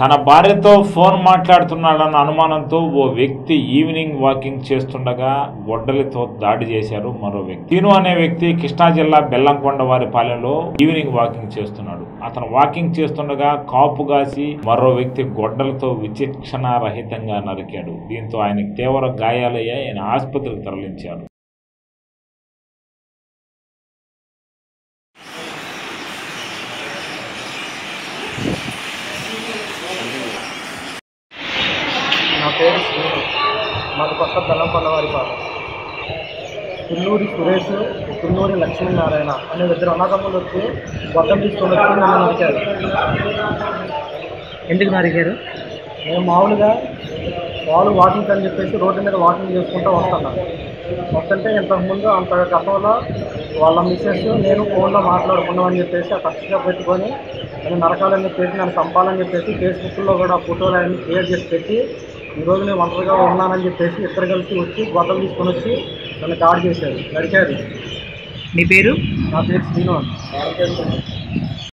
తన భార్యతో ఫోన్ మాట్లాడుతున్నాడన్న అనుమానంతో ఓ వ్యక్తి ఈవినింగ్ వాకింగ్ చేస్తుండగా గొడ్డలితో దాడి చేశారు మరో వ్యక్తి తీను అనే వ్యక్తి కృష్ణా జిల్లా బెల్లంకొండ వారి పాలెంలో ఈవినింగ్ వాకింగ్ చేస్తున్నాడు అతను వాకింగ్ చేస్తుండగా కాపుగాసి మరో వ్యక్తి గొడ్డలతో విచక్షణ రహితంగా నరికాడు దీంతో ఆయనకు తీవ్ర గాయాలయ్యాయి ఆయన ఆసుపత్రికి తరలించారు నా పేరు శ్రీను మాది కొత్త బెల్లంకొండ వారి పాట తున్నూరి సురేష్ తున్నూరి లక్ష్మీనారాయణ అనే ఇద్దరు అన్నదమ్ములు వచ్చి గొడ్డం తీసుకొని వచ్చి నన్ను నరికారు ఎందుకు నరికారు నేను మామూలుగా వాళ్ళు వాకింగ్ అని చెప్పేసి రోడ్డు మీద వాకింగ్ చేసుకుంటూ వస్తున్నాను వస్తుంటే ఇంతకుముందు అంత గతంలో వాళ్ళ మిస్సెస్ నేను ఫోన్లో మాట్లాడుకున్నామని చెప్పేసి ఆ కక్షగా పెట్టుకొని నేను నరకాలని చెప్పేసి నన్ను చంపాలని చెప్పేసి ఫేస్బుక్లో కూడా ఫోటోలు అన్ని క్రియేట్ చేసి పెట్టి ఈరోజు నేను ఒంటరిగా ఉన్నానని చెప్పేసి ఇద్దరు కలిసి వచ్చి గొడవలు తీసుకొని వచ్చి నన్ను దాడి చేశారు నడిచారు నీ పేరు నా పేరు శ్రీను